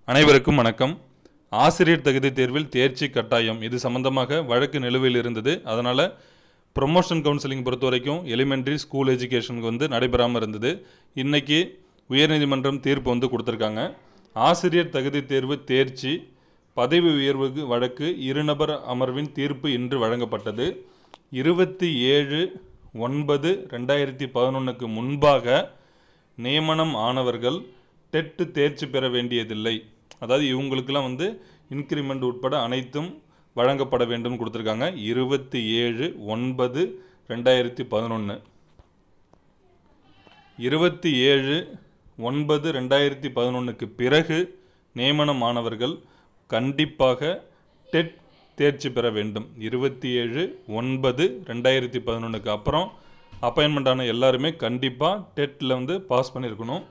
அனைவருக்கும் வணக்கம் ஆசிரியர் தகுதி தேர்வில் தேர்ச்சி கட்டாயம் இது சம்பந்தமாக வழக்கு நிலுவையில் இருந்தது அதனால் ப்ரொமோஷன் கவுன்சிலிங் பொறுத்த வரைக்கும் எலிமெண்ட்ரி ஸ்கூல் எஜுகேஷனுக்கு வந்து நடைபெறாமல் இருந்தது இன்னைக்கு உயர்நீதிமன்றம் தீர்ப்பு வந்து கொடுத்துருக்காங்க ஆசிரியர் தகுதி தேர்வு தேர்ச்சி பதவி உயர்வுக்கு வழக்கு இருநபர் அமர்வின் தீர்ப்பு இன்று வழங்கப்பட்டது இருபத்தி ஏழு ஒன்பது ரெண்டாயிரத்தி பதினொன்றுக்கு முன்பாக நியமனம் ஆனவர்கள் டெட்டு தேர்ச்சி பெற வேண்டியதில்லை அதாவது இவங்களுக்கெல்லாம் வந்து இன்க்ரிமெண்ட் உட்பட அனைத்தும் வழங்கப்பட வேண்டும் கொடுத்துருக்காங்க இருபத்தி ஏழு ஒன்பது ரெண்டாயிரத்தி பதினொன்று இருபத்தி ஏழு ஒன்பது ரெண்டாயிரத்தி பதினொன்றுக்கு பிறகு நியமனமானவர்கள் கண்டிப்பாக டெட் தேர்ச்சி பெற வேண்டும் இருபத்தி ஏழு ஒன்பது ரெண்டாயிரத்தி பதினொன்றுக்கு அப்புறம் அப்பாயின்மெண்ட் ஆன எல்லாருமே கண்டிப்பாக டெட்டில் வந்து பாஸ் பண்ணியிருக்கணும்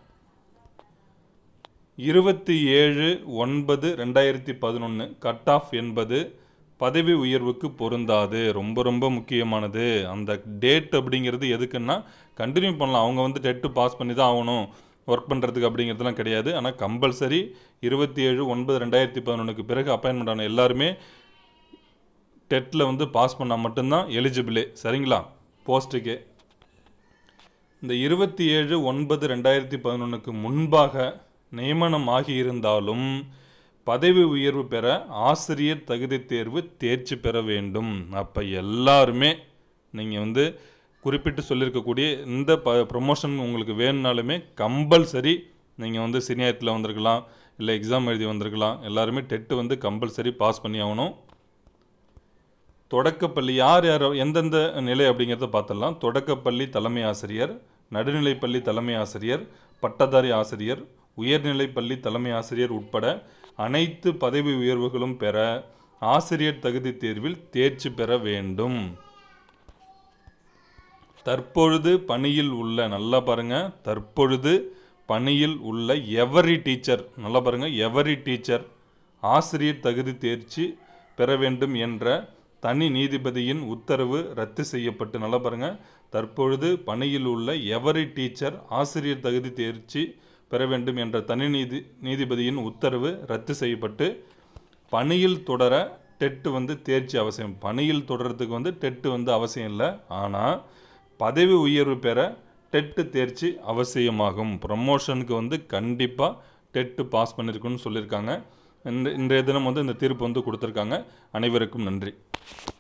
இருபத்தி ஏழு ஒன்பது ரெண்டாயிரத்தி பதினொன்று கட் ஆஃப் என்பது பதவி உயர்வுக்கு பொருந்தாது ரொம்ப ரொம்ப முக்கியமானது அந்த டேட் அப்படிங்கிறது எதுக்குன்னா கண்டினியூ பண்ணலாம் அவங்க வந்து டெட்டு பாஸ் பண்ணி தான் ஆகணும் ஒர்க் பண்ணுறதுக்கு அப்படிங்கிறதுலாம் கிடையாது ஆனால் கம்பல்சரி இருபத்தி ஏழு ஒன்பது ரெண்டாயிரத்தி பதினொன்றுக்கு பிறகு அப்பாயின்மெண்ட் ஆன எல்லாருமே டெட்டில் வந்து பாஸ் பண்ணால் மட்டும்தான் எலிஜிபிளே சரிங்களா போஸ்ட்டுக்கு இந்த இருபத்தி ஏழு ஒன்பது ரெண்டாயிரத்தி பதினொன்றுக்கு முன்பாக நியமனம் ஆகியிருந்தாலும் பதவி உயர்வு பெற ஆசிரியர் தகுதி தேர்வு தேர்ச்சி பெற வேண்டும் அப்போ எல்லாருமே நீங்கள் வந்து குறிப்பிட்டு சொல்லியிருக்கக்கூடிய இந்த ப ப்ரொமோஷன் உங்களுக்கு வேணும்னாலுமே கம்பல்சரி நீங்கள் வந்து சீனியரத்தில் வந்திருக்கலாம் இல்லை எக்ஸாம் எழுதி வந்திருக்கலாம் எல்லாருமே டெட்டு வந்து கம்பல்சரி பாஸ் பண்ணி ஆகணும் தொடக்கப்பள்ளி யார் யார் எந்தெந்த நிலை அப்படிங்கிறத பார்த்துடலாம் தொடக்கப்பள்ளி தலைமை ஆசிரியர் நடுநிலைப்பள்ளி தலைமை ஆசிரியர் பட்டதாரி ஆசிரியர் உயர்நிலைப்பள்ளி தலைமை ஆசிரியர் உட்பட அனைத்து பதவி உயர்வுகளும் பெற ஆசிரியர் தகுதி தேர்வில் தேர்ச்சி பெற வேண்டும் தற்பொழுது பணியில் உள்ள நல்லா பாருங்க தற்பொழுது பணியில் உள்ள எவரி டீச்சர் நல்லா பாருங்க எவரி டீச்சர் ஆசிரியர் தகுதி தேர்ச்சி பெற வேண்டும் என்ற தனி நீதிபதியின் உத்தரவு ரத்து செய்யப்பட்டு நல்லா பாருங்க தற்பொழுது பணியில் உள்ள எவரி டீச்சர் ஆசிரியர் தகுதி தேர்ச்சி பெற வேண்டும் என்ற தனி நீதி நீதிபதியின் உத்தரவு ரத்து செய்யப்பட்டு பணியில் தொடர டெட்டு வந்து தேர்ச்சி அவசியம் பணியில் தொடர்றதுக்கு வந்து டெட்டு வந்து அவசியம் இல்லை ஆனால் பதவி உயர்வு பெற டெட்டு தேர்ச்சி அவசியமாகும் ப்ரமோஷனுக்கு வந்து கண்டிப்பாக டெட்டு பாஸ் பண்ணியிருக்குன்னு சொல்லியிருக்காங்க இந்த இன்றைய தினம் வந்து இந்த தீர்ப்பு வந்து கொடுத்துருக்காங்க அனைவருக்கும் நன்றி